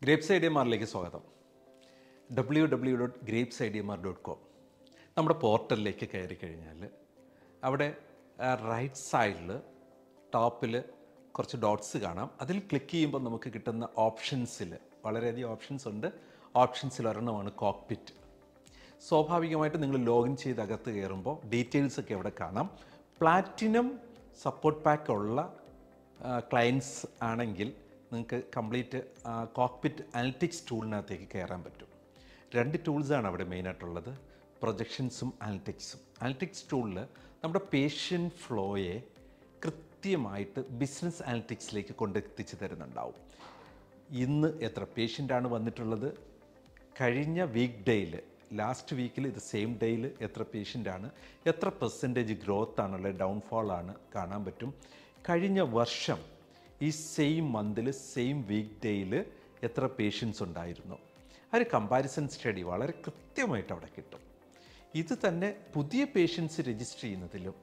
grapes I D M ആറിലേക്ക് സ്വാഗതം W W dot Grapes I D M R dot com നമ്മുടെ പോർട്ടലിലേക്ക് കയറി കഴിഞ്ഞാൽ അവിടെ റൈറ്റ് സൈഡിൽ ടോപ്പിൽ കുറച്ച് ഡോട്ട്സ് കാണാം അതിൽ ക്ലിക്ക് ചെയ്യുമ്പോൾ നമുക്ക് കിട്ടുന്ന ഓപ്ഷൻസിൽ വളരെയധികം ഓപ്ഷൻസ് ഉണ്ട് ഓപ്ഷൻസിൽ ഒരെണ്ണമാണ് കോക്പിറ്റ് സ്വാഭാവികമായിട്ട് നിങ്ങൾ ലോഗിൻ ചെയ്ത് അകത്ത് കയറുമ്പോൾ ഡീറ്റെയിൽസ് ഒക്കെ അവിടെ കാണാം പ്ലാറ്റിനം സപ്പോർട്ട് പാക്ക് ഉള്ള ക്ലയൻസ് ആണെങ്കിൽ നിങ്ങൾക്ക് കംപ്ലീറ്റ് കോക്പിറ്റ് അനലിറ്റിക്സ് ടൂളിനകത്തേക്ക് കയറാൻ പറ്റും രണ്ട് ടൂൾസാണ് അവിടെ മെയിനായിട്ടുള്ളത് പ്രൊജക്ഷൻസും അനലിറ്റിക്സും അനലിറ്റിക്സ് ടൂളിൽ നമ്മുടെ പേഷ്യൻ ഫ്ലോയെ കൃത്യമായിട്ട് ബിസിനസ് അനലിറ്റിക്സിലേക്ക് കൊണ്ടെത്തിച്ച് തരുന്നുണ്ടാവും ഇന്ന് എത്ര പേഷ്യൻ്റാണ് വന്നിട്ടുള്ളത് കഴിഞ്ഞ വീക്ക് ഡേയിൽ ലാസ്റ്റ് വീക്കിൽ ഇത് സെയിം ഡേയിൽ എത്ര പേഷ്യൻ്റാണ് എത്ര പെർസെൻറ്റേജ് ഗ്രോത്ത് ആണുള്ളത് ഡൗൺഫോൾ ആണ് കാണാൻ പറ്റും കഴിഞ്ഞ വർഷം ഈ സെയിം മന്തിൽ സെയിം വീക്ക് ഡേയിൽ എത്ര പേഷ്യൻസ് ഉണ്ടായിരുന്നു ആ ഒരു കമ്പാരിസൺ സ്റ്റഡി വളരെ കൃത്യമായിട്ട് അവിടെ കിട്ടും ഇത് തന്നെ പുതിയ പേഷ്യൻസ് രജിസ്റ്റർ ചെയ്യുന്നതിലും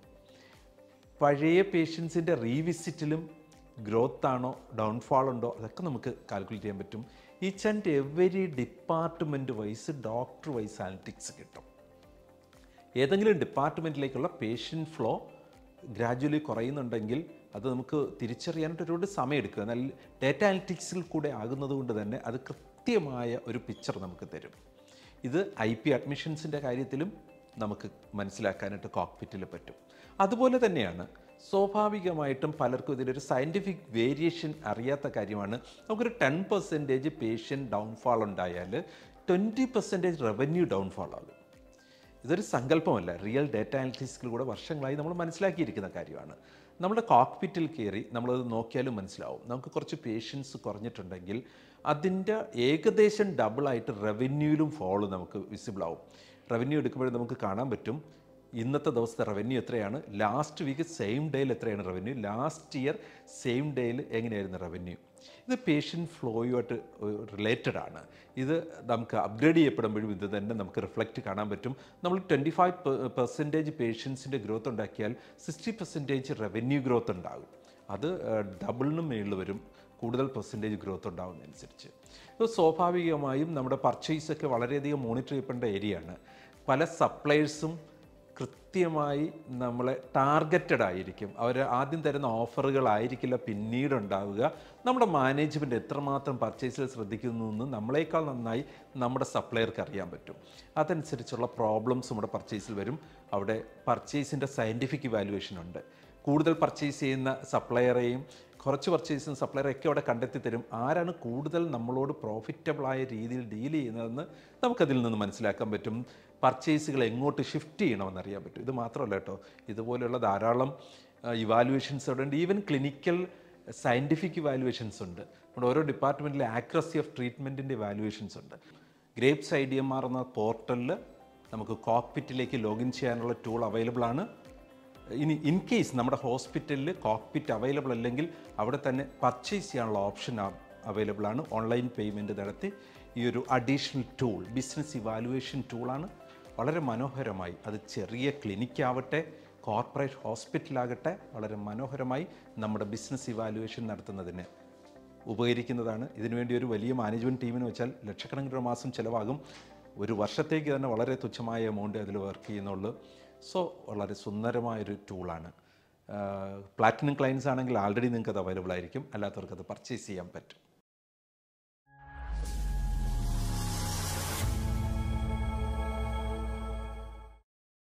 പഴയ പേഷ്യൻസിൻ്റെ റീവിസിറ്റിലും ഗ്രോത്ത് ആണോ ഡൗൺഫാൾ ഉണ്ടോ അതൊക്കെ നമുക്ക് കാൽക്കുലേറ്റ് ചെയ്യാൻ പറ്റും each and every department wise doctor wise analytics കിട്ടും ഏതെങ്കിലും ഡിപ്പാർട്ട്മെൻറ്റിലേക്കുള്ള പേഷ്യൻ ഫ്ലോ ഗ്രാജുവലി കുറയുന്നുണ്ടെങ്കിൽ അത് നമുക്ക് തിരിച്ചറിയാനായിട്ട് ഒരുപാട് സമയമെടുക്കുക എന്നാൽ ഡേറ്റ അനലിറ്റിക്സിൽ കൂടെ ആകുന്നത് കൊണ്ട് തന്നെ അത് കൃത്യമായ ഒരു പിക്ചർ നമുക്ക് തരും ഇത് ഐ പി അഡ്മിഷൻസിൻ്റെ കാര്യത്തിലും നമുക്ക് മനസ്സിലാക്കാനായിട്ട് കോക്പിറ്റിൽ പറ്റും അതുപോലെ തന്നെയാണ് സ്വാഭാവികമായിട്ടും പലർക്കും ഇതിലൊരു സയൻറ്റിഫിക് വേരിയേഷൻ അറിയാത്ത കാര്യമാണ് നമുക്കൊരു ടെൻ പെർസെൻറ്റേജ് പേഷ്യൻ ഡൗൺഫാൾ ഉണ്ടായാൽ ട്വൻറ്റി പെർസെൻറ്റേജ് റവന്യൂ ഡൗൺഫാൾ ആകും ഇതൊരു സങ്കല്പമല്ല റിയൽ ഡേറ്റ അനലിറ്റിക്സിലൂടെ വർഷങ്ങളായി നമ്മൾ മനസ്സിലാക്കിയിരിക്കുന്ന കാര്യമാണ് നമ്മുടെ കോക്പിറ്റിൽ കയറി നമ്മളത് നോക്കിയാലും മനസ്സിലാവും നമുക്ക് കുറച്ച് പേഷ്യൻസ് കുറഞ്ഞിട്ടുണ്ടെങ്കിൽ അതിൻ്റെ ഏകദേശം ഡബിളായിട്ട് റവന്യൂയിലും ഫോള് നമുക്ക് വിസിബിൾ ആവും റവന്യൂ എടുക്കുമ്പോഴും നമുക്ക് കാണാൻ പറ്റും ഇന്നത്തെ ദിവസത്തെ റവന്യൂ എത്രയാണ് ലാസ്റ്റ് വീക്ക് സെയിം ഡേയിൽ എത്രയാണ് റവന്യൂ ലാസ്റ്റ് ഇയർ സെയിം ഡേയിൽ എങ്ങനെയായിരുന്നു റവന്യൂ ഇത് പേഷ്യൻ്റ് ഫ്ലോയുമായിട്ട് റിലേറ്റഡ് ആണ് ഇത് നമുക്ക് അപ്ഗ്രേഡ് ചെയ്യപ്പെടുമ്പോഴും ഇത് തന്നെ നമുക്ക് റിഫ്ലക്റ്റ് കാണാൻ പറ്റും നമ്മൾ ട്വൻറ്റി ഫൈവ് പെർസെൻറ്റേജ് പേഷ്യൻസിൻ്റെ ഗ്രോത്ത് ഉണ്ടാക്കിയാൽ സിക്സ്റ്റി പെർസെൻറ്റേജ് റവന്യൂ ഗ്രോത്ത് ഉണ്ടാകും അത് ഡബിളിനും മേളിൽ വരും കൂടുതൽ പെർസെൻറ്റേജ് ഗ്രോത്ത് ഉണ്ടാകുന്നതനുസരിച്ച് ഇത് സ്വാഭാവികമായും നമ്മുടെ പർച്ചേസൊക്കെ വളരെയധികം മോണിറ്റർ ചെയ്യപ്പെടേണ്ട ഏരിയയാണ് പല സപ്ലയേഴ്സും കൃത്യമായി നമ്മളെ ടാർഗറ്റഡ് ആയിരിക്കും അവർ ആദ്യം തരുന്ന ഓഫറുകളായിരിക്കില്ല പിന്നീട് ഉണ്ടാവുക നമ്മുടെ മാനേജ്മെൻറ്റ് എത്രമാത്രം പർച്ചേസിൽ ശ്രദ്ധിക്കുന്നു എന്ന് നമ്മളെക്കാൾ നന്നായി നമ്മുടെ സപ്ലയർക്ക് അറിയാൻ പറ്റും അതനുസരിച്ചുള്ള പ്രോബ്ലംസ് നമ്മുടെ പർച്ചേസിൽ വരും അവിടെ പർച്ചേസിൻ്റെ സയൻറ്റിഫിക് ഇവാലുവേഷൻ ഉണ്ട് കൂടുതൽ പർച്ചേസ് ചെയ്യുന്ന സപ്ലയറെയും കുറച്ച് പർച്ചേസ് ചെയ്യുന്ന സപ്ലയറൊക്കെ അവിടെ കണ്ടെത്തി തരും ആരാണ് കൂടുതൽ നമ്മളോട് പ്രോഫിറ്റബിളായ രീതിയിൽ ഡീൽ ചെയ്യുന്നതെന്ന് നമുക്കതിൽ നിന്ന് മനസ്സിലാക്കാൻ പറ്റും പർച്ചേസുകൾ എങ്ങോട്ട് ഷിഫ്റ്റ് ചെയ്യണമെന്ന് അറിയാൻ പറ്റും ഇത് മാത്രമല്ല കേട്ടോ ഇതുപോലെയുള്ള ധാരാളം ഇവാലുവേഷൻസ് അവിടെ ഉണ്ട് ഈവൻ ക്ലിനിക്കൽ സയൻറ്റിഫിക് ഇവാലുവേഷൻസ് ഉണ്ട് നമ്മുടെ ഓരോ ഡിപ്പാർട്ട്മെൻറ്റിലെ ആക്യുറസി ഓഫ് ട്രീറ്റ്മെൻറ്റിൻ്റെ ഇവാലുവേഷൻസ് ഉണ്ട് Grapes I D M R എന്ന പോർട്ടലിൽ നമുക്ക് കോക്പിറ്റിലേക്ക് ലോഗിൻ ചെയ്യാനുള്ള ടൂൾ അവൈലബിൾ ആണ് ഇനി ഇൻ കേസ് നമ്മുടെ ഹോസ്പിറ്റലിൽ കോക്പിറ്റ് അവൈലബിൾ അല്ലെങ്കിൽ അവിടെ തന്നെ പർച്ചേസ് ചെയ്യാനുള്ള ഓപ്ഷൻ അവൈലബിൾ ആണ് ഓൺലൈൻ പേയ്മെൻറ്റ് നടത്തി ഈ ഒരു അഡീഷണൽ ടൂൾ ബിസിനസ് ഇവാലുവേഷൻ ടൂളാണ് വളരെ മനോഹരമായി അത് ചെറിയ ക്ലിനിക്ക് ആവട്ടെ കോർപ്പറേറ്റ് ഹോസ്പിറ്റലാകട്ടെ വളരെ മനോഹരമായി നമ്മുടെ ബിസിനസ് ഇവാലുവേഷൻ നടത്തുന്നതിന് ഉപകരിക്കുന്നതാണ് ഇതിനുവേണ്ടി ഒരു വലിയ മാനേജ്മെൻറ്റ് ടീമിന് വെച്ചാൽ ലക്ഷക്കണക്കിന് രൂപ മാസം ചിലവാകും ഒരു വർഷത്തേക്ക് തന്നെ വളരെ തുച്ഛമായ എമൗണ്ട് അതിൽ വർക്ക് ചെയ്യുന്നുള്ളൂ സോ വളരെ സുന്ദരമായൊരു ടൂളാണ് പ്ലാറ്റിനം ക്ലയൻസ് ആണെങ്കിൽ ആൾറെഡി നിങ്ങൾക്ക് അത് അവൈലബിൾ ആയിരിക്കും അല്ലാത്തവർക്ക് അത് പർച്ചേസ് ചെയ്യാൻ പറ്റും